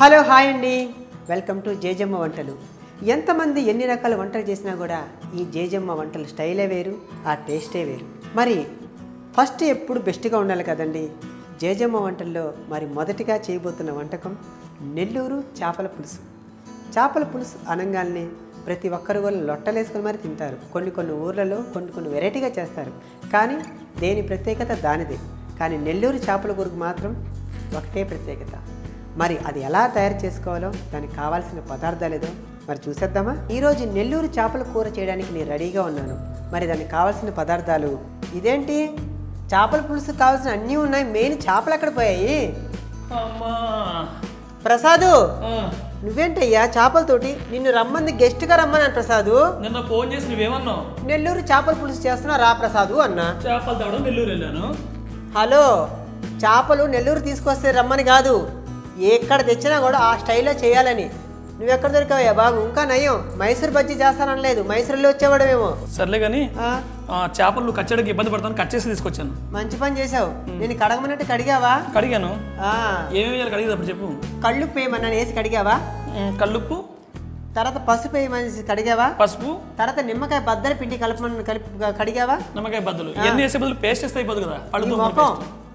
Hello hi అండి welcome to Jejamma వంటలు ఎంతమంది ఎన్ని రకాల వంటలు చేసినా కూడా ఈ జేజమ్మ వంటలు స్టైలే వేరు ఆ టేస్టే వేరు మరి ఫస్ట్ ఎప్పుడు బెస్ట్గా ఉండాలి కదండి జేజమ్మ వంటల్లో మరి మొదటిగా చేయబోతున్న వంటకం నెల్లూరు చేపల పులుసు చేపల పులుసు అనగానే ప్రతి ఒక్కరు కూడా లొట్టలేసుకొని మరి తింటారు కొన్ని కొన్ని ఊర్లలో కొన్ని కొన్ని వెరైటీగా చేస్తారు కానీ దేని ప్రత్యేకత దానిదే కానీ నెల్లూరు చేపల కూరకు మాత్రం ఒకటే ప్రత్యేకత మరి అది ఎలా తయారు చేసుకోవాలో దానికి కావాల్సిన పదార్థాలు ఏదో మరి చూసేద్దామా ఈరోజు నెల్లూరు చేపల కూర చేయడానికి నేను రెడీగా ఉన్నాను మరి దానికి కావాల్సిన పదార్థాలు ఇదేంటి చేపల పులుసు కావాల్సిన అన్నీ ఉన్నాయి మెయిన్ చేపలు ఎక్కడ పోయాయి అమ్మా ప్రసాదు ఆ, నువ్వేంటయ్యా చేపలతోటి నిన్ను రమ్మంది గెస్ట్గా రమ్మన్నాను ప్రసాదు నిన్న ఫోన్ చేసి నువ్వేమన్నావు నెల్లూరు చేపల పులుసు చేస్తున్నా రా ప్రసాదు అన్నా చేపలు తేవడం నెల్లూరు వెళ్ళాను హలో చేపలు నెల్లూరు తీసుకొస్తే రమ్మని కాదు ఎక్కడ తెచ్చినా కూడా ఆ స్టైల్లో చేయాలని నువ్వెక్కడ దొరికావయ్యా బాబు ఇంకా నయం మైసూర్ బజ్జీ చేస్తాననలేదు మైసూరులో వచ్చేవాడమేమో సర్లే కానీ ఆ, చేపలు నువ్వు కచ్చడికి ఇబ్బంది పడతాను కట్ చేసి తీసుకొచ్చాను మంచి పని చేసావు నేను కడగమన్నట్టు కడిగావా కడిగాను ఆ, ఏమేమి వేయాలి కడిగేది అప్పుడు చెప్పు కళ్ళు పేయమన్నాను వేసి కడిగావా ఉమ్, కల్లుప్పు తర్వాత పసుపు వేయమని కడిగావా పసుపు తర్వాత నిమ్మకాయ బద్దల పిండి కలపమని కలిపి కడిగావా నిమ్మకాయ బద్దలు ఇవన్నీ వేసే బదులు పేస్ట్ వేస్తే అయిపోదు కదా ఈ పళ్ళతో మొఖం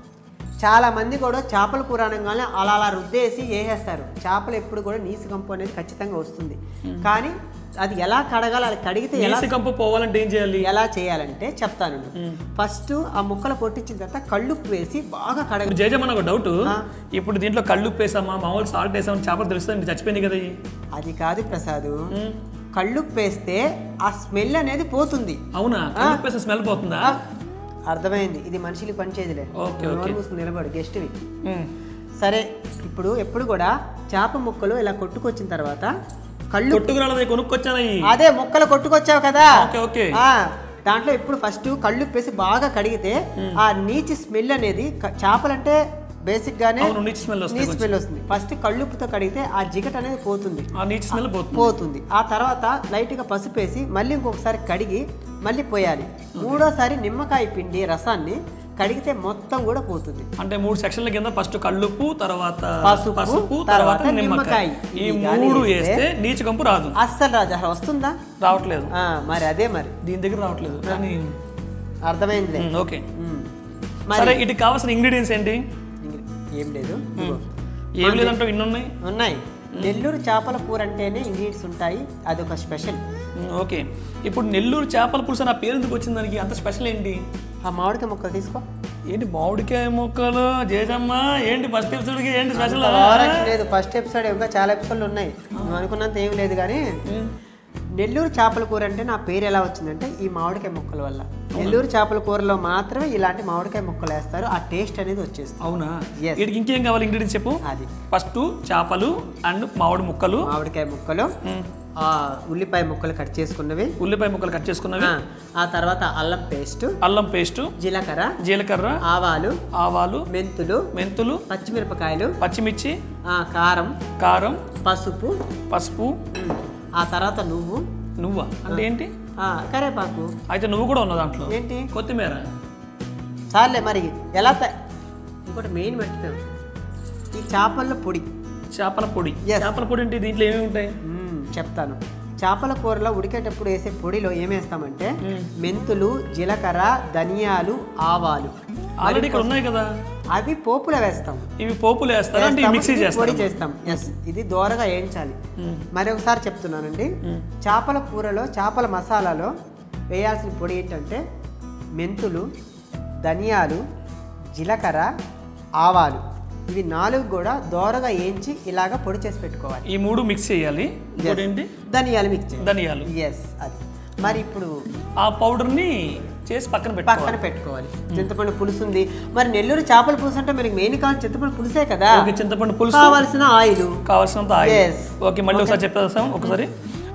చాలా మంది కూడా చేపల కూర అనగానే అలా అలా రుద్దేసి వేసేస్తారు చేపలు ఎప్పుడు కూడా నీసు కంపు అనేది ఖచ్చితంగా వస్తుంది కానీ అది ఎలా కడగాలి అది కడిగితే ఎలా నీసి కంపు పోవాలంటే ఏం చేయాలి ఎలా చేయాలంటే చెప్తాను ఫస్ట్ ఆ ముక్కలు కొట్టించిన తర్వాత కళ్ళుప్పు వేసి బాగా కడగ ఇప్పుడు జయజమ్మన్ ఒక డౌట్ ఆ. ఇప్పుడు దీంట్లో కళ్ళుప్పు వేసామా మామూలు సాల్ట్ వేసామని చేపలు తెలుస్తుంది చచ్చిపోయింది కదా ఇవి. అది కాదు ప్రసాదు ఉమ్, కళ్ళుప్పు వేస్తే ఆ స్మెల్ అనేది పోతుంది అవునా కళ్ళుప్పు వేస్తే స్మెల్ పోతుందా ఆ, అర్థమైంది ఇది మనుషులు పనిచేయదులే ఓకే, నోరు ఓకే. మూసుకుని నిలబడు గెస్ట్వి ఉమ్, సరే ఇప్పుడు ఎప్పుడు కూడా చేప ముక్కలు ఇలా కొట్టుకొచ్చిన తర్వాత కళ్ళు కొట్టుకురాళ్ళది కొనుక్కొచ్చాను ఇవి. అదే ముక్కలు కొట్టుకొచ్చావు కదా ఓకే ఓకే ఆ దాంట్లో ఇప్పుడు ఫస్ట్ కళ్ళు వేసి బాగా కడిగితే ఆ నీచి స్మెల్ అనేది క- చేపలంటే బేసిక్ గానే అవును నీచు స్మెల్ వస్తుంది నీచి స్మెల్ వస్తుంది ఫస్ట్ కళ్ళుప్పుతో కడిగితే ఆ జిగట అనేది పోతుంది ఆ నీచు స్మెల్ పోతుంది పోతుంది ఆ తర్వాత లైట్గా పసుపు వేసి మళ్ళీ ఇంకొకసారి కడిగి మళ్ళీ పోయాలి మూడోసారి నిమ్మకాయ పిండి రసాన్ని కడిగితే మొత్తం కూడా పోతుంది అంటే మూడు సెక్షన్ల కింద ఫస్ట్ కళ్ళుప్పు తర్వాత పసుపు, పసుపు తర్వాత తర్వాత నిమ్మకాయ నిమ్మకాయ. ఈ ఇది గానీ మూడు వేస్తే వేస్తే నీచు కంపు రాదు అస్సలు రాజా వస్తుందా రావట్లేదు ఆ, మరి అదే మరి దీని దగ్గర రావట్లేదు కానీ అర్థమైందిలే ఉమ్, ఓకే ఉమ్. సరే వీటికి కావాల్సిన ఇంగ్రీడియంట్స్ ఏంటి ఇంగ్రీ- ఏం లేదు ఇదిగో. ఏం లేదంటే ఇన్ని ఉన్నాయి ఉన్నాయి నెల్లూరు చేపల కూర అంటేనే ఇంగ్రీడియంట్స్ ఉంటాయి అదొక స్పెషల్ ఉమ్, ఓకే ఇప్పుడు నెల్లూరు చేపల పులుసు నా పేరు ఎందుకు వచ్చింది దానికి అంత స్పెషల్ ఏంటి ఆ మామిడికాయ ముక్కలు తీసుకో ఏంటి మామిడికాయ ముక్కలు జేజమ్మ ఏంటి ఫస్ట్ ఎపిసోడ్కి ఏంటి స్పెషల్ ఓవరాక్షన్ లేదు ఫస్ట్ ఎపిసోడ్ ఇంకా చాలా ఎపిసోడ్లు ఉన్నాయి నువ్వు అనుకున్నంత ఏం లేదు కానీ నెల్లూరు చేపల కూర అంటే నా పేరు ఎలా వచ్చిందంటే ఈ మామిడికాయ ముక్కల వల్ల నెల్లూరు చేపల కూరలో మాత్రమే ఇలాంటి మామిడికాయ ముక్కలు వేస్తారు ఆ టేస్ట్ అనేది వచ్చేస్తుంది అవునా Yes. వీటికి ఇంకేం కావాలి ఇంగ్రీడియంట్స్ చెప్పు అది ఫస్ట్ చేపలు అండ్ మామిడి ముక్కలు మామిడికాయ ముక్కలు ఉమ్, ఆ ఉల్లిపాయ ముక్కలు కట్ చేసుకున్నవి ఉల్లిపాయ ముక్కలు కట్ చేసుకున్నవి ఆ, ఆ తర్వాత అల్లం పేస్ట్ అల్లం పేస్టు జీలకర్ర జీలకర్ర ఆవాలు ఆవాలు మెంతులు మెంతులు పచ్చిమిరపకాయలు పచ్చిమిర్చి ఆ, కారం కారం పసుపు పసుపు ఉమ్, ఆ తర్వాత నువ్వు నువ్వా అంటే ఏంటి ఆ, కరేపాకు అయితే నువ్వు కూడా ఉన్నావు దాంట్లో ఏంటి కొత్తిమీర చాలే మరి ఎలా త- ఇంకోటి మెయిన్ మర్చిపోయాం ఈ చేపల పొడి చేపల పొడి Yes. చేపల పొడి అంటే దీంట్లో ఏమేమి ఉంటాయి మ్మ్, చెప్తాను చేపల కూరలో ఉడికేటప్పుడు వేసే పొడిలో ఏమేస్తామంటే మెంతులు జీలకర్ర ధనియాలు ఆవాలు ఆల్రెడీ ఇక్కడ ఉన్నాయి కదా అవి పోపులో వేస్తాం ఇవి పోపులు వేస్తారా అంటే ఇవి మిక్సీ ఇది పొడి చేస్తారు చేస్తాం ఎస్ ఇది దోరగా వేయించాలి మరి ఒకసారి చెప్తున్నానండి చేపల కూరలో చేపల మసాలాలో వేయాల్సిన పొడి ఏంటంటే మెంతులు ధనియాలు జీలకర్ర ఆవాలు ఇవి నాలుగు కూడా దోరగా వేయించి ఇలాగ పొడి చేసి పెట్టుకోవాలి ఈ మూడు మిక్స్ చేయాలి ఇంకోటి ఏంటి ధనియాలు మిక్స్ చేయాలి ధనియాలు ఎస్ అది మరి ఇప్పుడు ఆ పౌడర్ని చేసి పక్కన పక్కన పెట్టుకోవాలి పెట్టుకోవాలి చింతపండు పులుసు ఉంది మరి నెల్లూరు చేపల పులుసు అంటే మనకి మెయిన్ కావాలి చింతపండు పులుసే కదా ఓకే చింతపండు పులుసు కావాల్సిన ఆయిల్ కావాల్సినంత ఆయిల్ Yes. ఓకే మళ్ళీ ఒకసారి చెప్పేస్తాం ఒకసారి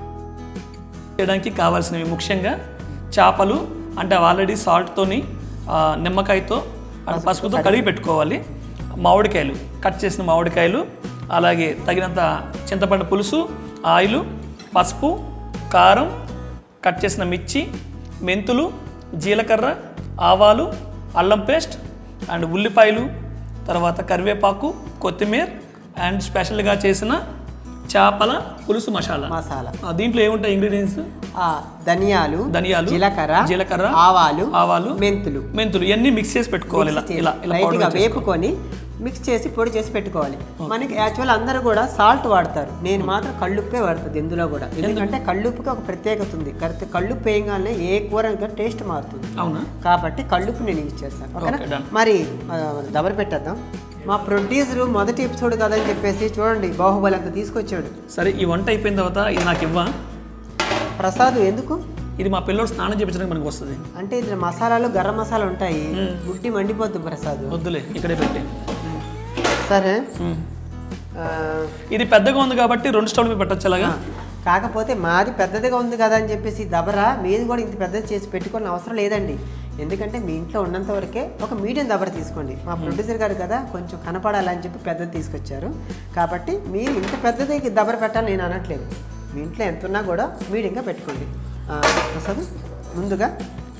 చేయడానికి కావాల్సినవి ముఖ్యంగా చేపలు అంటే ఆల్రెడీ సాల్ట్తోని నిమ్మకాయతో అండ్ పసుపుతో కడిగి పెట్టుకోవాలి మామిడికాయలు కట్ చేసిన మామిడికాయలు అలాగే తగినంత చింతపండు పులుసు ఆయిల్ పసుపు కారం కట్ చేసిన మిర్చి మెంతులు జీలకర్ర ఆవాలు అల్లం పేస్ట్ అండ్ ఉల్లిపాయలు తర్వాత కరివేపాకు కొత్తిమీర అండ్ స్పెషల్గా చేసిన చేపల పులుసు మసాలా మసాలా ఆ, దీంట్లో ఏముంటాయి ఇంగ్రీడియంట్స్ ఆ, ధనియాలు ధనియాలు జీలకర్ర జీలకర్ర ఆవాలు ఆవాలు మెంతులు మెంతులు ఇవన్నీ మిక్స్ చేసి పెట్టుకోవాలి ఇలా ఇలా ఇలా లైట్గా powder చేసి- వేపుకొని మిక్స్ చేసి పొడి చేసి పెట్టుకోవాలి మనకి యాక్చువల్ అందరూ కూడా సాల్ట్ వాడతారు నేను మాత్రం కళ్ళుప్పే వాడుతుంది ఇందులో కూడా ఎందుకంటే కళ్ళుప్పుకి ఒక ప్రత్యేకత ఉంది కరెక్ట్ కళ్ళుప్పు వేయగానే ఏ కూర టేస్ట్ మారుతుంది అవునా కాబట్టి కళ్ళుప్పు నేను యూజ్ చేస్తాను ఓకేనా Okay, done. మరి ఆ, దబర పెట్టేద్దాం మా ప్రొడ్యూసర్ మొదటి ఎపిసోడ్ కదని చెప్పేసి చూడండి బాహుబలి అంత తీసుకొచ్చాడు సరే ఈ వంట అయిపోయిన తర్వాత ఇది నాకు ఇవ్వా ప్రసాద్ ఎందుకు ఇది మా పిల్లోడు స్నానం చేయించడానికి మనకు వస్తుంది అంటే ఇందులో మసాలాలు గరం మసాలా ఉంటాయి గుడ్డి మండిపోద్దు ప్రసాద్ వద్దులే ఇక్కడే పెట్టి సరే మ్మ్. ఆ, ఇది పెద్దగా ఉంది కాబట్టి రెండు స్టవ్ల మీద పెట్టచ్చు అలాగా కాకపోతే మాది పెద్దదిగా ఉంది కదా అని చెప్పేసి దబరా మీది కూడా ఇంత పెద్దది చేసి పెట్టుకోవాలని అవసరం లేదండి ఎందుకంటే మీ ఇంట్లో ఉన్నంత వరకే ఒక మీడియం దబర తీసుకోండి మా ప్రొడ్యూసర్ గారు కదా కొంచెం కనపడాలని చెప్పి పెద్దది తీసుకొచ్చారు కాబట్టి మీరు ఇంత పెద్దది దబర పెట్టాలని నేను అనట్లేదు మీ ఇంట్లో ఎంత ఉన్నా కూడా మీడియంగా పెట్టుకోండి ఆ, ప్రసాద్ ముందుగా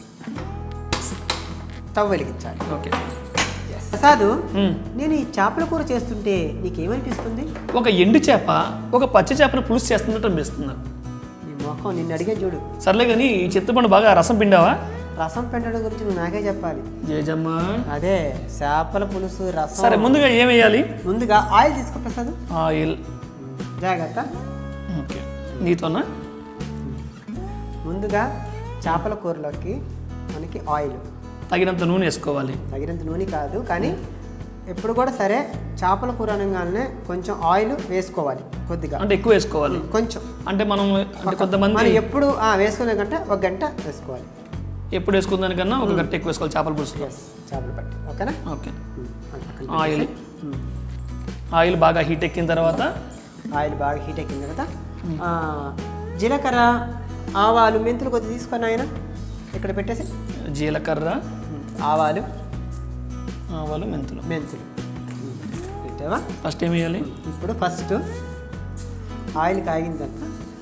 స్టవ్ వెలిగించాలి ఓకే ప్రసాద్ మ్మ్. నేను ఈ చేపల కూర చేస్తుంటే నీకేమనిపిస్తుంది ఒక ఎండు చేప ఒక పచ్చి చేపను పులుసు చేస్తున్నట్టు అనిపిస్తుంది నాకు. నీ మొఖం నిన్ను అడిగే చూడు సర్లే కానీ ఈ చింతపండు బాగా రసం పిండావా రసం పెట్టడం గురించి నువ్వు నాకే చెప్పాలి జేజమ్మా అదే చేపల పులుసు రసం సరే ముందుగా ఏం వేయాలి ముందుగా ఆయిల్ తీసుకో ప్రసాద్ ఆయిల్ జాగ్రత్త ఓకే నీతోనా ముందుగా చేపల కూరలోకి మనకి ఆయిల్ తగినంత నూనె వేసుకోవాలి తగినంత నూనె కాదు కానీ ఎప్పుడు కూడా సరే చేపల కూర అనగానే కొంచెం ఆయిల్ వేసుకోవాలి కొద్దిగా అంటే ఎక్కువ వేసుకోవాలి కొంచెం అంటే మనం అంటే కొంతమంది మనం ఎప్పుడు ఆ, వేసుకునే కంటే ఒక గంట వేసుకోవాలి ఎప్పుడు వేసుకున్న దానికన్నా ఒక గట్ట ఎక్కువ వేసుకోవాలి చేపల పులుసులో ఎస్ చేపలు పట్టి ఓకేనా ఓకే ఉమ్, అది పక్కన ఆయిల్ ఉమ్. ఆయిల్ బాగా హీట్ ఎక్కిన తర్వాత ఆయిల్ బాగా హీట్ ఎక్కింది కదా ఆ, జీలకర్ర ఆవాలు మెంతులు కొద్దిగా తీసుకొని ఆయన ఇక్కడ పెట్టేసి జీలకర్ర ఆవాలు ఆవాలు మెంతులు మెంతులు పెట్టావా ఫస్ట్ ఏం వేయాలి ఇప్పుడు ఫస్ట్ ఆయిల్ కాగిన తర్వాత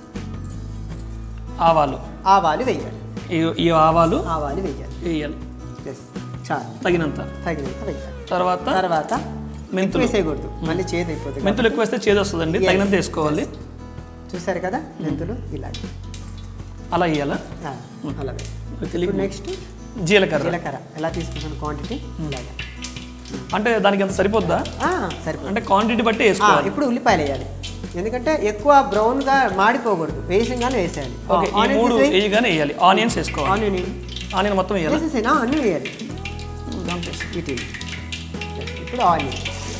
ఆవాలు ఆవాలు వేయాలి ఈ ఈ ఆవాలు ఆవాలు వేయాలి వేయాలి ఎస్ చాలు తగినంత తగినంత వేయాలి తర్వాత తర్వాత మెంతులు వేసేయకూడదు మళ్ళీ చేదు అయిపోతుంది కదా. మెంతులు ఎక్కువ వేస్తే చేదు వస్తుందండి Yes. తగినంత వేసుకోవాలి చూసారు కదా మెంతులు ఇలా అలా వేయాలా ఆ, అలా వేయాలి. నాకు తెలియదు ఇప్పుడు నెక్స్ట్ జీలకర్ర జీలకర్ర ఎలా తీసుకుంటాను క్వాంటిటీ ఇలాగా అంటే దానికి ఎంత సరిపోద్దా ఆ, సరిపోతుంది అంటే క్వాంటిటీ బట్టి ఆ, వేసుకోవాలి ఇప్పుడు ఉల్లిపాయలు వేయాలి ఎందుకంటే ఎక్కువ బ్రౌన్ గా మాడిపోకూడదు వేసంగానే వేసేయాలి ఓకే ఈ ఆనియన్ మూడు తీసేయ్. వేయగానే వేయాలి ఆనియన్స్ వేసుకోవాలి ఆనియన్ ఆనియన్ మొత్తం వేయాలి వేసేసేనా అన్నీ వేయాలి దాంట్లో వేసి. ఇటు ఇటు. ఇప్పుడు ఆనియన్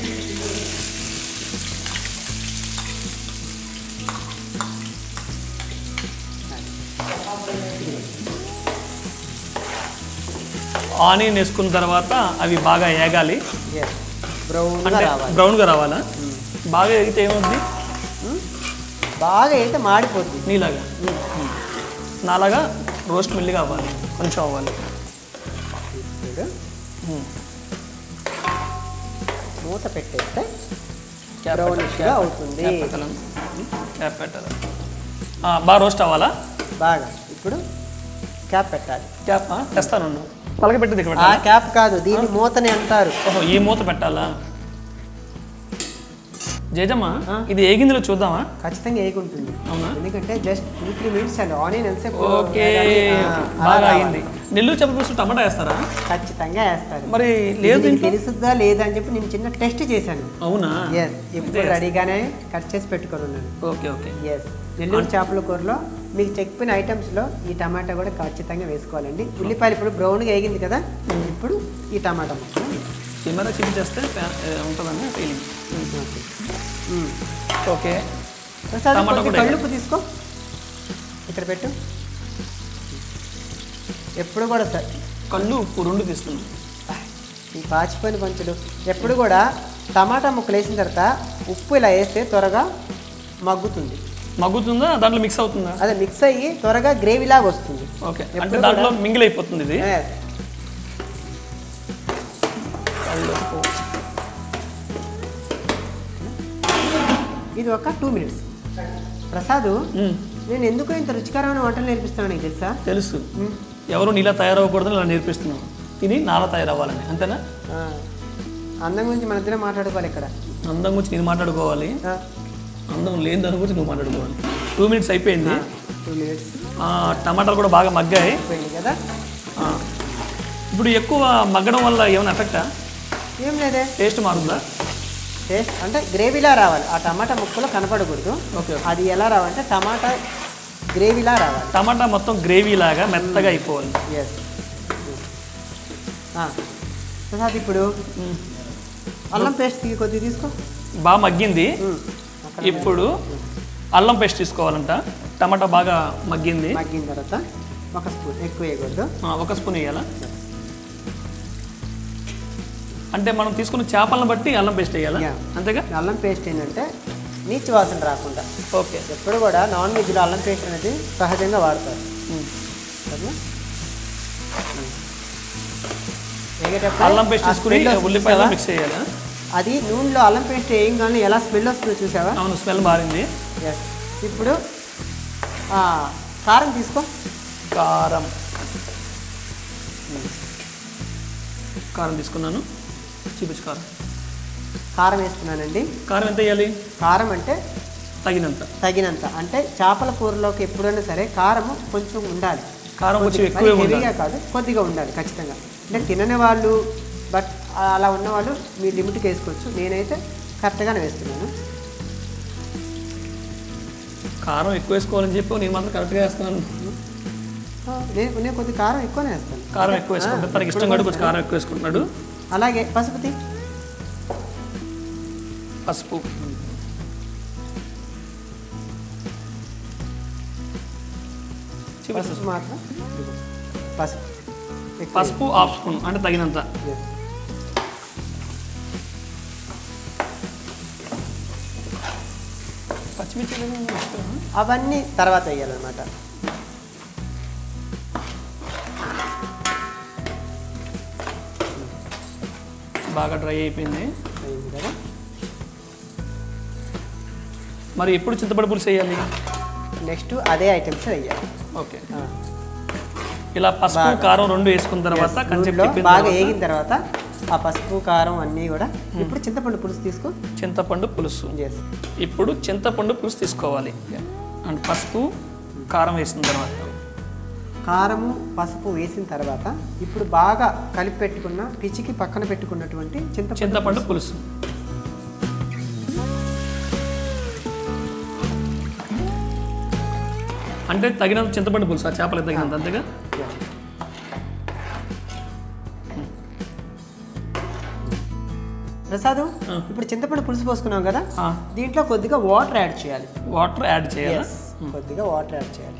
ఆనియన్ వేసుకున్న తర్వాత అవి బాగా ఏగాలి బ్రౌన్ గా అంటే రావాలి బ్రౌన్గా రావాలా బాగా ఎగితే ఏమవుద్ది ఉమ్. బాగా అయితే మాడిపోద్ది నీలాగా నాలాగా రోస్ట్ మిల్లిగా అవ్వాలి కొంచెం అవ్వాలి చూడు మూత పెట్టేస్తే క్యాప్ బ్రౌనిష్ పెట్టాలి. గా అవుతుంది క్యాప్ పెట్టాలని క్యాప్ పెట్టాలి ఆ, బాగా రోస్ట్ అవ్వాలా బాగా ఇప్పుడు క్యాప్ పెట్టాలి క్యాప్ తెస్తాను పలక పెట్టి దిగ ఆ పెట్టాలా క్యాప్ కాదు దీన్ని మూతని అంటారు ఓహో ఈ మూత పెట్టాలా జేజమ్మ ఇది ఏగిందిలో చూద్దామా ఖచ్చితంగా ఏగుంటుంది అవునా ఎందుకంటే జస్ట్ టూ త్రీ మినిట్స్ అండి ఆనియన్ ఎంతసేపు ఓకే వేగాలి? ఆ, అలా బాగా రావాలి. అయింది నెల్లూరు చెప్పల పులుసు టమాటా వేస్తారా ఖచ్చితంగా వేస్తారు మరి ఇది లేదు నీకు ఇంట్లో తెలుసుద్దా లేదా అని చెప్పి నేను చిన్న టెస్ట్ చేశాను అవునా ఎస్ ఇప్పుడు రెడీగానే కట్ చేసి పెట్టుకొని ఉన్నాను ఓకే ఓకే ఎస్ నెల్లూరు చేపల కూరలో మీకు చెప్పిన ఐటమ్స్లో ఈ టమాటా కూడా ఖచ్చితంగా వేసుకోవాలండి ఉల్లిపాయలు ఇప్పుడు బ్రౌన్గా వేగింది కదా ఇప్పుడు ఈ టమాటా ముక్కలు వేయాలి. కెమెరా చూపించేస్తే ఉంటుందని ఫీలింగ్ మ్మ్. ఓకే ప్రసాద్ టమాటా కొంచెం కూడా కళ్ళుప్పు తీసుకో ఇక్కడ పెట్టు ఎప్పుడు కూడా సార్ కళ్ళు ఉప్పు రెండు తీసుకున్నాం ఈ పాచిపోయిన కొంచెం ఎప్పుడు కూడా టమాటా ముక్కలు వేసిన తర్వాత ఉప్పు ఇలా వేస్తే త్వరగా మగ్గుతుంది మగ్గుతుందా దాంట్లో మిక్స్ అవుతుందా అదే మిక్స్ అయ్యి త్వరగా గ్రేవీ లాగా వస్తుంది ఓకే ఎప్పుడు అంటే దాంట్లో మింగిల్ అయిపోతుంది ఇది Yes. కళ్ళు ఉప్పు ఇది ఒక టూ మినిట్స్ ప్రసాద్ మ్మ్. నేను ఎందుకు ఇంత రుచికరమైన వంటలు నేర్పిస్తున్నాను నీకు తెలుసా తెలుసు ఎవరు నీలా తయారవ్వకూడదని ఇలా నేర్పిస్తున్నావు తిని నాలా తయారవ్వాలని అంతేనా ఆ. అందం గురించి మన ఇద్దరే మాట్లాడుకోవాలి ఇక్కడ అందం గురించి నేను మాట్లాడుకోవాలి ఆ, అందం లేని దాని గురించి నువ్వు మాట్లాడుకోవాలి టూ మినిట్స్ అయిపోయింది టూ మినిట్స్ ఆ, టమాటాలు కూడా బాగా మగ్గాయి పోయింది కదా ఆ, ఇప్పుడు ఎక్కువ మగ్గడం వల్ల ఏమైనా ఎఫెక్టా ఏం లేదే టేస్ట్ మారుందా టేస్ట్ అంటే గ్రేవీలా రావాలి ఆ టమాటా ముక్కలు కనపడకూడదు ఓకే అది ఎలా రావాలంటే టమాటా గ్రేవీలా రావాలి టమాటా మొత్తం గ్రేవీ లాగా మెత్తగా అయిపోవాలి ఎస్ ప్రసాద్ ఇప్పుడు అల్లం పేస్ట్ తీ- కొద్దిగా తీసుకో బాగా మగ్గింది ఉమ్, అక్కడ ఇప్పుడు అల్లం పేస్ట్ తీసుకోవాలంట టమాటా బాగా మగ్గింది మగ్గిన తర్వాత ఒక స్పూన్ ఎక్కువ వేయకూడదు ఆ, ఒక స్పూన్ వేయాలా అంటే మనం తీసుకున్న చేపలను బట్టి అల్లం పేస్ట్ వేయాలా Yeah. అంతేగా అల్లం పేస్ట్ ఏంటంటే నీచు వాసన రాకుండా ఓకే ఎప్పుడు కూడా నాన్ వెజ్లో అల్లం పేస్ట్ అనేది సహజంగా వాడతారు ఉమ్. సరేనా ఉమ్. వేగేటప్పుడు అల్లం పేస్ట్ ఆ తీసుకుని smell వస్తుంది ఉల్లిపాయలు కదా, మిక్స్ చేయాలా అది నూనెలో అల్లం పేస్ట్ వేయంగానే ఎలా స్మెల్ వస్తుందో చూసావా అవును స్మెల్ మారింది ఎస్ ఇప్పుడు ఆ, కారం తీసుకో కారం కారం తీసుకున్నాను చూపించు కారం కారం వేసుకున్నానండి కారం ఎంత వేయాలి కారం అంటే తగినంత తగినంత అంటే చేపల కూరలోకి ఎప్పుడైనా సరే కారము కొంచెం ఉండాలి కారం కొంచెం కొద్దిగా- ఎక్కువే మరి ఉండాలి హెవీగా కాదు కొద్దిగా ఉండాలి ఖచ్చితంగా అంటే తినని వాళ్ళు బట్ అలా ఉన్న వాళ్ళు మీ లిమిట్కి వేసుకోవచ్చు నేనైతే కరెక్ట్గానే వేస్తున్నాను కారం ఎక్కువ వేసుకోవాలని చెప్పి నేను మాత్రం కరెక్ట్గా వేస్తున్నాను ఆ, నేను నేను కొద్ది కారం ఎక్కువనే వేస్తాను కారం ఎక్కువ వేసుకుంటాను తనకి ఇష్టం కాబట్టి కొంచెం కారం ఎక్కువ వేసుకుంటున్నాడు అలాగే పసుపుతి పసుపు చూపించు. పసుపు మాత్రం ఇదిగో. పసుపు ఎక్కువ పసుపు హాఫ్ స్పూన్ అంటే తగినంత Yes. పచ్చిమిర్చి ఏమైనా వేస్తావా? అవన్నీ తర్వాత వేయాలన్నమాట బాగా డ్రై అయిపోయింది అయింది కదా మరి ఎప్పుడు చింతపండు పులుసు వేయాలి నెక్స్ట్ అదే ఐటమ్స్ వేయాలి ఓకే ఆ. ఇలా పసుపు కారం రెండు వేసుకున్న తర్వాత కంచె నూనెలో తిప్పిన బాగా తర్వాత వేగిన తర్వాత ఆ పసుపు కారం అన్నీ కూడా ఇప్పుడు చింతపండు పులుసు తీసుకో చింతపండు పులుసు ఎస్ ఇప్పుడు చింతపండు పులుసు తీసుకోవాలి అండ్ పసుపు కారం వేసిన తర్వాత కారము పసుపు వేసిన తర్వాత ఇప్పుడు బాగా కలిపి పెట్టుకున్న పిచ్చికి పక్కన పెట్టుకున్నటువంటి చింతపండు చింతపండు పులుసు అంటే తగినంత చింతపండు పులుసు ఆ చేపలకు తగినంత అంతేగా Yeah. ప్రసాద్ ఆ. ఇప్పుడు చింతపండు పులుసు పోసుకున్నాం కదా ఆ, దీంట్లో కొద్దిగా వాటర్ యాడ్ చేయాలి వాటర్ యాడ్ చేయాలి Yes. కొద్దిగా వాటర్ యాడ్ చేయాలి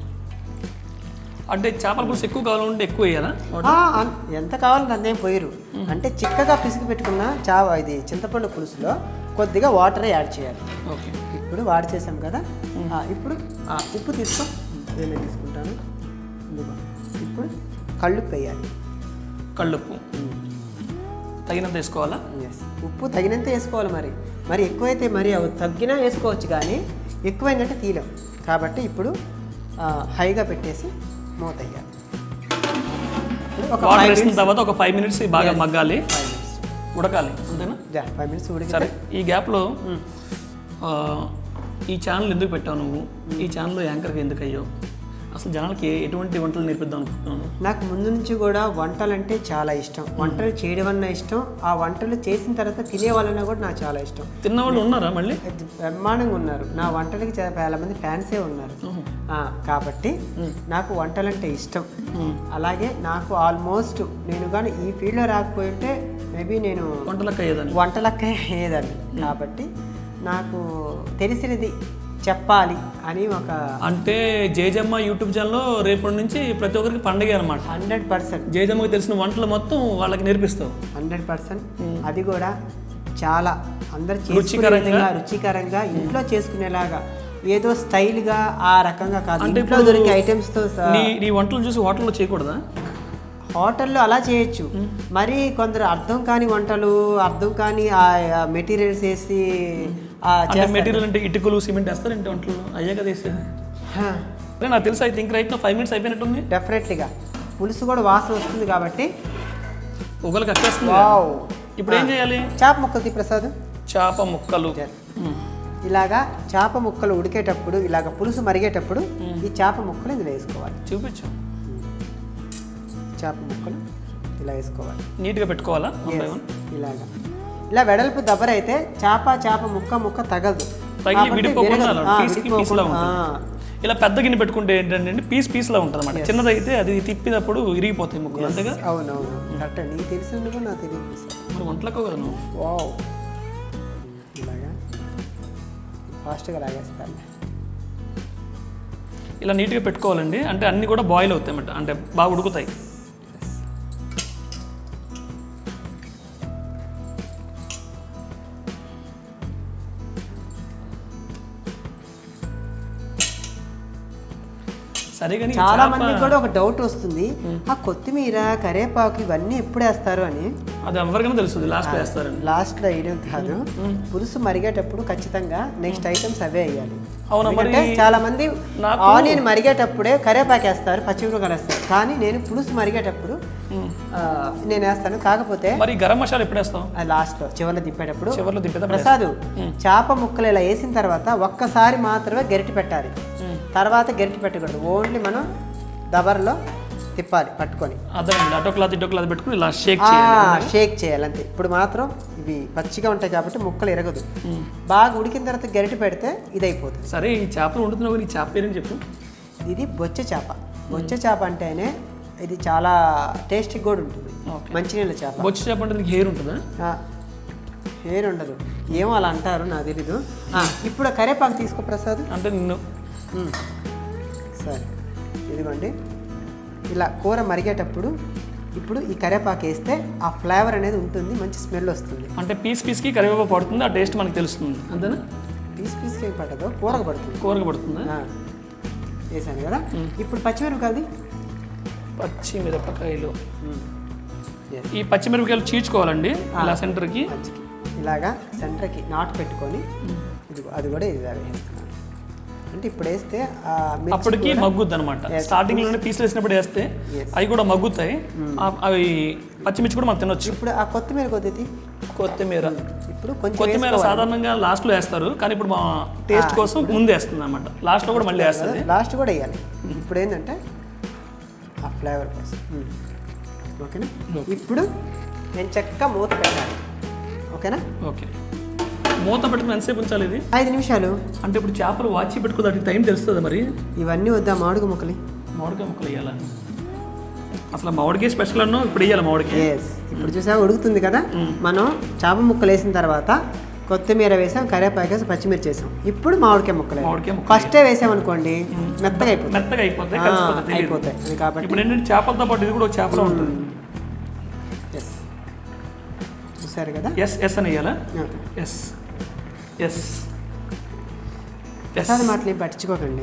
అంటే చేపల పులుసు ఎక్కువ కావాలంటే ఎక్కువ వేయాలా ఆ, అన్- ఎంత కావాలని అందేం పోయిరు అంటే చిక్కగా పిసికి పెట్టుకున్న చావ ఇది చింతపండు పులుసులో కొద్దిగా వాటర్ యాడ్ చేయాలి ఓకే ఇప్పుడు వాడి చేసాం కదా ఆ, ఇప్పుడు ఆ, ఉప్పు తీసుకో నేను తీసుకుంటాను ఇదిగో. ఇప్పుడు కళ్ళుప్పు వేయాలి కళ్ళుప్పు తగినంత వేసుకోవాలా ఎస్ ఉప్పు తగినంత వేసుకోవాలి మరి మరి ఎక్కువైతే మరి అవి తగ్గినా వేసుకోవచ్చు కానీ ఎక్కువైందంటే తీయలేం కాబట్టి ఇప్పుడు ఆ, హైగా పెట్టేసి మూత వేయాలి ఇప్పుడు ఒక వాటర్ ఫైవ్ వేసిన మినిట్స్ తర్వాత ఒక ఫైవ్ మినిట్స్ బాగా Yes. మగ్గాలి ఫైవ్ మినిట్స్ ఉడకాలి అంతేనా యా, ఫైవ్ మినిట్స్ ఉడికి సరే ఈ గ్యాప్లో ఆ, ఈ ఛానల్ ఎందుకు పెట్టావు నువ్వు ఈ ఛానల్లో యాంకర్గా ఎందుకు అయ్యావు అసలు జనాలకి ఏ- ఎటువంటి వంటలు నేర్పిద్దాం అనుకుంటున్నాను నాకు ముందు నుంచి కూడా వంటలు అంటే చాలా ఇష్టం వంటలు చేయడం అన్న ఇష్టం ఆ వంటలు చేసిన తర్వాత తినే వాళ్ళన్నా కూడా నాకు చాలా ఇష్టం తిన్నవాళ్ళు ఉన్నారా మళ్ళీ అది బ్రహ్మాండంగా ఉన్నారు నా వంటలకి చాలా చాలా మంది ఫ్యాన్సే ఉన్నారు ఓహో. ఆ, కాబట్టి నాకు వంటలు అంటే ఇష్టం మ్మ్. అలాగే నాకు ఆల్మోస్ట్ నేను కానీ ఈ ఫీల్డ్లో రాకపోయి ఉంటే మేబీ నేను వంటలకు అయ్యేదాన్ని వంటలకే అయ్యేదాన్ని కాబట్టి నాకు తెలిసినది చెప్పాలి అని ఒక అంటే జేజమ్మ యూట్యూబ్ ఛానల్లో రేపటి నుంచి ప్రతి ఒక్కరికి పండగే అనమాట హండ్రెడ్ పర్సెంట్ జేజమ్మకి తెలిసిన వంటలు మొత్తం వాళ్ళకి నేర్పిస్తావు హండ్రెడ్ పర్సెంట్ అది కూడా చాలా అందరు చేసుకునే రుచికరంగా? విధంగా రుచికరంగా ఇంట్లో చేసుకునేలాగా ఏదో స్టైల్గా ఆ రకంగా కాదు అంటే ఇంట్లో ఇప్పుడు దొరికే ఐటమ్స్తో నీ నీ వంటలు చూసి హోటల్లో చేయకూడదా హోటల్లో అలా చేయొచ్చు మరి కొందరు అర్థం కాని వంటలు అర్థం కాని ఆ మెటీరియల్స్ వేసి ఆ అంటే చేస్తారు. మెటీరియల్ అంటే ఇటుకలు సిమెంట్ వేస్తారు ఏంటి వంటలు అయ్యే కదా వేసేది హా, అరే నాకు తెలుసు I think right five minutes అయిపోయినట్టుంది డెఫినెట్లీగా పులుసు కూడా వాసన వస్తుంది కాబట్టి ఒకరికి వచ్చేస్తుంది వావ్ ఇప్పుడు ఏం చేయాలి చేప ముక్కలు తీ ప్రసాద్ చేప ముక్కలు జర. మ్మ్. ఇలాగా చేప ముక్కలు ఉడికేటప్పుడు ఇలాగ పులుసు మరిగేటప్పుడు ఈ చేప ముక్కలు ఇందులో వేసుకోవాలి చూపించు చేప ముక్కలు ఇలా వేసుకోవాలి నీట్గా పెట్టుకోవాలా వన్ బై Yes, వన్ ఇలాగా ఇలా వెడల్పు దబ్బర అయితే చేప చేప ముక్క ముక్క తగలదు తగిలి కాబట్టి విడిపోకుండా విరగదు. అలా ఆ, పీస్కి పీస్లా విడిపోకుండా. ఉంటుంది ఇలా పెద్ద గిన్నె పెట్టుకుంటే ఏంటంటే పీస్ పీస్లా ఉంటుంది అనమాట చిన్నదైతే అది తిప్పినప్పుడు ఇరిగిపోతాయి ముక్కలు అంతేగా ఆ, అవునవును కరెక్ట్ నీకు తెలిసింది కూడా నాకు తెలియదు సార్ మరి వంటలకు కదా నువ్వు వావ్ ఇలాగా ఫాస్ట్గా లాగేస్తాను ఇలా నీట్గా పెట్టుకోవాలండి అంటే అన్నీ కూడా బాయిల్ అవుతాయి అన్నమాట అంటే బాగా ఉడుకుతాయి సరే కానీ ఈ చాలా చేప- మందికి కూడా ఒక డౌట్ వస్తుంది ఆ కొత్తిమీర కరేపాకు ఇవన్నీ ఎప్పుడు వేస్తారు అని అది ఎవరికైనా తెలుస్తుంది లాస్ట్ వేస్తారండి లాస్ట్ లో వేయడం కాదు పులుసు మరిగేటప్పుడు ఖచ్చితంగా నెక్స్ట్ ఐటమ్స్ అవే వేయాలి అవునా మరి ఎందుకంటే చాలా మంది నాకు- ఆనియన్ మరిగేటప్పుడే కరేపాకు వేస్తారు పచ్చిమిరపకాయలు వేస్తారు కానీ నేను పులుసు మరిగేటప్పుడు మ్మ్. ఆ, నేను వేస్తాను కాకపోతే మరి గరం మసాలా ఎప్పుడు వేస్తాం లాస్ట్ లో చివరిలో దింపేటప్పుడు చివరిలో దింపేదా ప్రసాద్ చేప ముక్కలు ఇలా వేసిన తర్వాత ఒక్కసారి మాత్రమే గరిటె పెట్టాలి తర్వాత గరిటె పెట్టకూడదు ఓన్లీ మనం దబర్లో తిప్పాలి పట్టుకొని అర్థమైంది అటో క్లాత్ ఇటో క్లాత్ పెట్టుకుని ఇలా షేక్ ఆ, చేయాలి షేక్ చేయాలి అంతే ఇప్పుడు మాత్రం ఇవి పచ్చిగా ఉంటాయి కాబట్టి ముక్కలు ఎరగదు బాగా ఉడికిన తర్వాత గరిటె పెడితే ఇది అయిపోతుంది సరే ఈ చేపలు వండుతున్నావు కానీ ఈ చేప పేరేం చెప్పు ఇది బొచ్చ చేప బొచ్చ చేప అంటేనే ఇది చాలా టేస్టీ కూడా ఉంటుంది ఓకే. మంచినీళ్ళ చేప బొచ్చు చేప అంటే నీకు హెయిర్ ఉంటుందా ఆ, హెయిర్ ఉండదు ఏమో అలా అంటారు నాకు తెలీదు ఆ, ఇప్పుడు ఆ కరేపాకు తీసుకో ప్రసాద్ అంటే నిన్ను ఉమ్. సరే ఇదిగోండి ఇలా కూర మరిగేటప్పుడు ఇప్పుడు ఈ కరేపాకు వేస్తే ఆ ఫ్లేవర్ అనేది ఉంటుంది మంచి స్మెల్ వస్తుంది అంటే పీస్ పీస్కి కరివేపాకు పడుతుంది ఆ టేస్ట్ మనకు తెలుస్తుంది అంతేనా పీస్ పీస్కి ఏం పట్టదు కూరకు పడుతుంది కూరగా పడుతుందా ఆ, వేసాను కదా ఇప్పుడు పచ్చిమిరపకాయది పచ్చిమిరపకాయలు Yes. ఈ పచ్చిమిరపకాయలు చీల్చుకోవాలండి ఇలా సెంటర్కి మంచికి ఇలాగా సెంటర్కి నాటు పెట్టుకొని ఇది అది కూడా ఇది వేస్తున్నాను అంటే ఇప్పుడు వేస్తే ఆ మిర్చి అప్పటికి మగ్గుద్ది అనమాట స్టార్టింగ్ లోనే పీసులు వేసినప్పుడు వేస్తే అవి కూడా మగ్గుతాయి ఆ- అవి పచ్చిమిర్చి కూడా మనం తినొచ్చు ఇప్పుడు ఆ కొత్తిమీర కొద్దిది కొత్తిమీర ఇప్పుడు కొంచెం కొత్తిమీర సాధారణంగా లాస్ట్ లో వేస్తారు కానీ ఇప్పుడు మా టేస్ట్ కోసం ముందు వేస్తుంది అనమాట లాస్ట్ లో కూడా మళ్ళీ వేస్తుంది లాస్ట్ కూడా వేయాలి ఇప్పుడు ఏంటంటే ఆ ఫ్లేవర్ కోసం మ్మ్. ఓకేనా ఇప్పుడు నేను చక్కగా మూత పెట్టాలి ఓకేనా ఓకే మూత పెట్టుకుని ఎంతసేపు ఉంచాలి ఇది ఐదు నిమిషాలు అంటే ఇప్పుడు చేపలు వాచి పెట్టుకోదానికి టైం తెలుస్తుంది మరి ఇవన్నీ వద్దా మామిడి ముక్కలు మామిడికాయ ముక్కలు వేయాలా అసలు మామిడికాయ స్పెషల్ అన్నో ఇప్పుడు వేయాలి మామిడికాయ ఎస్ ఇప్పుడు చూసా ఉడుకుతుంది కదా మనం చేప ముక్కలు వేసిన తర్వాత కొత్తిమీర వేసాం కరివేపాకు వేసాం పచ్చిమిర్చి వేసాం ఇప్పుడు మామిడికాయ ముక్కలు మామిడికాయ ముక్కలు ఫస్టే వేసాం అనుకోండి మెత్తగా అయిపోతుంది మెత్తగా అయిపోతాయి ఆ, కలిసిపోతాయి తెలియదు. అయిపోతాయి అది కాబట్టి ఇప్పుడు ఏంటంటే చేపలతో పాటు ఇది కూడా ఒక చేపలో ఉంటుంది ఎస్ చూసారు కదా ఎస్ ఎస్ అని వేయాలా ఎస్ ఎస్ ఎస్ ప్రసాద్ మాటలు ఏం పట్టించుకోకండి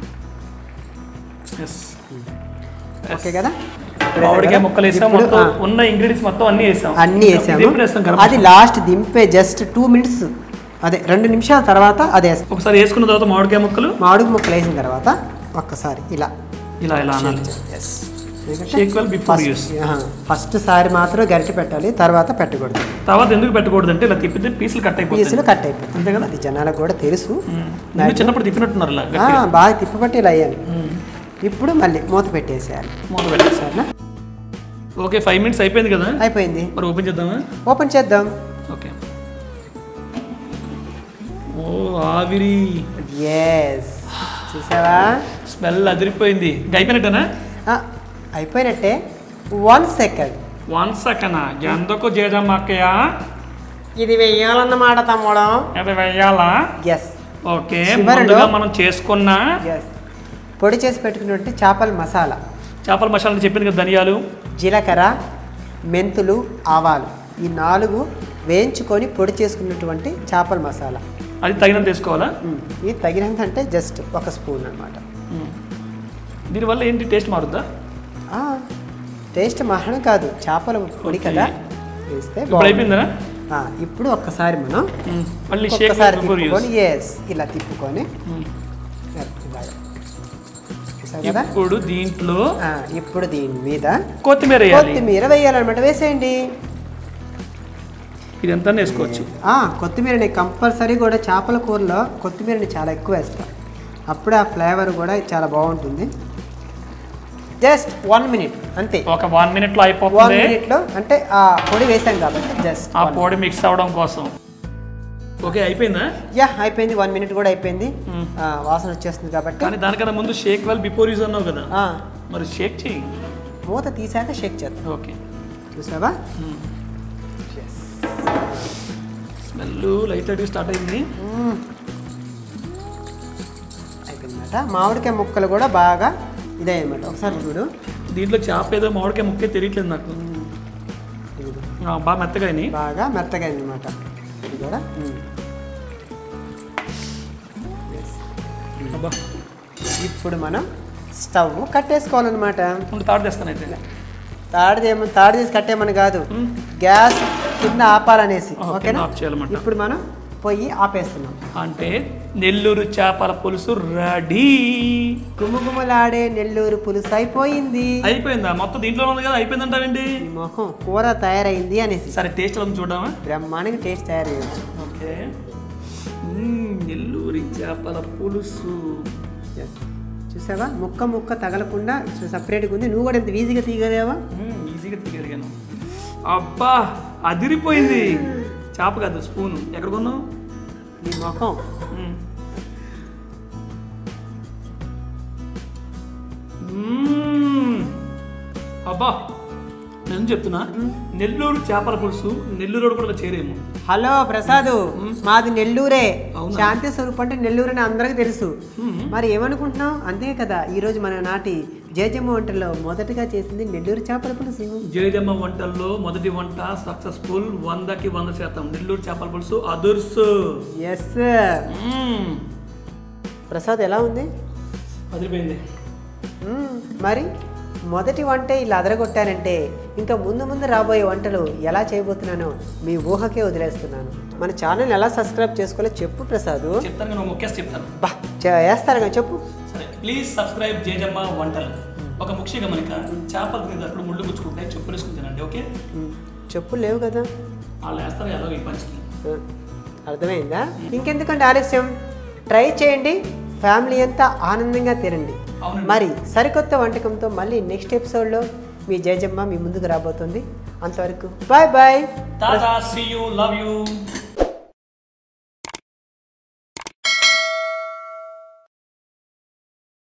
ఎస్ ఓకే కదా మామిడికాయ ముక్కలు వేసాం ఇప్పుడు, మొత్తం ఆ, ఉన్న ఇంగ్రీడియంట్స్ మొత్తం అన్ని వేసాం అన్నీ ఇది వేసాము ఎప్పుడు వేస్తాం గరం అది లాస్ట్ దింపే జస్ట్ టూ మినిట్స్ అదే రెండు నిమిషాల తర్వాత అది వేస్తాం ఒకసారి వేసుకున్న తర్వాత మామిడికాయ ముక్కలు మామిడి ముక్కలు వేసిన తర్వాత ఒక్కసారి ఇలా ఇలా ఇలా అనాలి yes shake well before use first సారి మాత్రం గరిటె పెట్టాలి తర్వాత పెట్టకూడదు తర్వాత ఎందుకు పెట్టకూడదు అంటే ఇలా తిప్పితే పీసులు కట్ అయిపోతాయి పీసులు కట్ అయిపోతుంది అంతే కదా అది జనాలకు కూడా తెలుసు ముందు చిన్నప్పుడు తిప్పినట్టున్నారు ఇలా ఆ, బాగా తిప్పబట్టి ఇలా అయ్యాను ఇప్పుడు మళ్ళీ మూత పెట్టేసేయాలి మూత పెట్టేసి సరేనా ఓకే ఫైవ్ మినిట్స్ అయిపోయింది కదా అయిపోయింది మరి ఓపెన్ చేద్దామా ఓపెన్ చేద్దాం ఓకే ఓ ఆవిరి ఎస్ చూసావా స్మెల్ అదిరిపోయింది ఇంకా అయిపోయినట్టేనా ఆ, అయిపోయినట్టే వన్ సెకండ్ వన్ సెకండ్ ఎందుకు చేద్దామక్కయ్య ఇది వెయ్యాలన్నమాట తమ్ముడు అది వెయ్యాలా ఎస్ ఓకే చివరిలో- ముందుగా మనం చేసుకున్న ఎస్ పొడి చేసి పెట్టుకున్నట్టు చేపల మసాలా చేపల మసాలా చెప్పింది కదా ధనియాలు జీలకర్ర మెంతులు ఆవాలు ఈ నాలుగు వేయించుకొని పొడి చేసుకున్నటువంటి చేపల మసాలా అది తగినంత వేసుకోవాలా ఉమ్, ఇది తగినంత అంటే జస్ట్ ఒక స్పూన్ అనమాట దీనివల్ల ఏంటి టేస్ట్ మారుద్దా టేస్ట్ మహనం కాదు చేపల పొడి కదా వేస్తే ఇప్పుడు బాగుంటుంది. అయిపోయిందా ఆ, ఇప్పుడు ఒక్కసారి మనం మ్మ్. మళ్ళీ షేక్ ఒక్కసారి బిఫోర్ యూస్ తిప్పుకొని ఎస్ ఇలా తిప్పుకొని ఇలాగా. చూసారు కదా ఇప్పుడు దీంట్లో ఆ, ఇప్పుడు దీని మీద కొత్తిమీర వేయాలి కొత్తిమీర వేయాలన్నమాట వేసేయండి ఇదంతా వేసుకోవచ్చు ఆ, కొత్తిమీరని కంపల్సరీ కూడా చేపల కూరలో కొత్తిమీరని చాలా ఎక్కువ వేస్తాం అప్పుడు ఆ ఫ్లేవర్ కూడా చాలా బాగుంటుంది జస్ట్ వన్ మినిట్ అంతే ఒక వన్ మినిట్లో వన్ అయిపోతుంది మినిట్లో అంటే ఆ పొడి వేసాం కాబట్టి జస్ట్ ఆ పొడి మిక్స్ అవ్వడం కోసం ఓకే అయిపోయిందా యా అయిపోయింది వన్ మినిట్ కూడా అయిపోయింది మ్మ్. ఆ, వాసన వచ్చేస్తుంది కాబట్టి కానీ దానికన్నా ముందు షేక్ వెల్ బిఫోర్ యూజ్ అన్నావు కదా ఆ, మరి షేక్ చెయ్యి మూత తీసాక షేక్ చేద్దాం ఓకే చూసావా స్మెల్ లైట్ లైట్గా స్టార్ట్ అయింది మ్మ్. అయిపోయిందన్నమాట మామిడికాయ ముక్కలు కూడా బాగా ఇదే అనమాట ఒకసారి చూడు దీంట్లో చేప ఏదో మామిడికాయ ముక్కే తెలియట్లేదు నాకు ఇదిగో. ఆ, బాగా మెత్తగా అయినాయి బాగా మెత్తగా అనమాట ఇది కూడా మ్మ్. అబ్బా ఇప్పుడు మనం స్టవ్ కట్టేసుకోవాలన్నమాట ముందు తాడు తెస్తాను అయితే తాడు ఏమో తాడు చేసి కట్టేమని కాదు మ్మ్. గ్యాస్ కింద ఆపాలనేసి ఓకే, ఓకేనా ఆఫ్ చేయాలన్నమాట. ఇప్పుడు మనం పొయ్యి ఆపేస్తున్నాం అంటే నెల్లూరు చేపల పులుసు రెడీ గుమగుమలాడే నెల్లూరు పులుసు అయిపోయింది అయిపోయిందా మొత్తం దీంట్లో ఉంది కదా అయిపోయిందంటావేంటి ఈ మొహం కూర తయారైంది అనేసి సరే టేస్ట్ ఎలా ఉందో చూద్దామా బ్రహ్మాండంగా టేస్ట్ తయారు చేయొచ్చు ఓకే మ్మ్, నెల్లూరి చేపల పులుసు Yes. చూసావా ముక్క ముక్క తగలకుండా సపరేట్గా ఉంది నువ్వు కూడా ఇంత ఈజీగా తీయగలేవా మ్మ్, ఈజీగా తీయగలిగాను అబ్బా అదిరిపోయింది చేప కాదు స్పూన్ ఎక్కడ కొన్నావు నీ ముఖం మ్మ్. మ్మ్. అబ్బా నేను చెప్తున్నా నెల్లూరు చేపల పులుసు నెల్లూరు రోడ్డు కూడా చేరేమో హలో ప్రసాద్ మాది నెల్లూరే అవునా? శాంతి స్వరూప్ అంటే నెల్లూరు అని అందరికీ తెలుసు మ్మ్. మరి ఏమనుకుంటున్నావు అంతే కదా ఈరోజు మన నాటి జేజమ్మ వంటల్లో మొదటగా చేసింది నెల్లూరు చేపల పులుసు జయజమ్మ వంటల్లో మొదటి వంట సక్సెస్ఫుల్ వందకి వంద శాతం నెల్లూరు చేపల పులుసు అదుర్సు ఎస్ మ్మ్. ప్రసాద్ ఎలా ఉంది అదిరిపోయింది మ్మ్. మరి మొదటి వంటే ఇలా అదరగొట్టానంటే ఇంకా ముందు ముందు రాబోయే వంటలు ఎలా చేయబోతున్నానో మీ ఊహకే వదిలేస్తున్నాను మన ఛానల్ ఎలా సబ్స్క్రైబ్ చేసుకోవాలో చెప్పు ప్రసాద్ చెప్తాను నేను ముఖ్యంగా చెప్తాను బా చే- వేస్తారు కదా చెప్పు సరే ప్లీజ్ సబ్స్క్రైబ్ జయజమ్మ వంటలు ఒక ముఖ్య గమనిక చేపలు తినేటప్పుడు ముళ్ళు గుచ్చుకుంటే చెప్పులు వేసుకుని తినండి ఓకే మ్మ్. చెప్పులు లేవు కదా వాళ్ళు వేస్తారు ఎలా ఈ పంచికి ఆ, అర్థమైందా ఇంకెందుకంటే ఆలస్యం ట్రై చేయండి ఫ్యామిలీ అంతా ఆనందంగా తినండి అవునండి. మరి సరికొత్త వంటకంతో మళ్ళీ నెక్స్ట్ ఎపిసోడ్లో మీ జయజమ్మ మీ ముందుకు రాబోతుంది అంతవరకు bye bye tata see you love you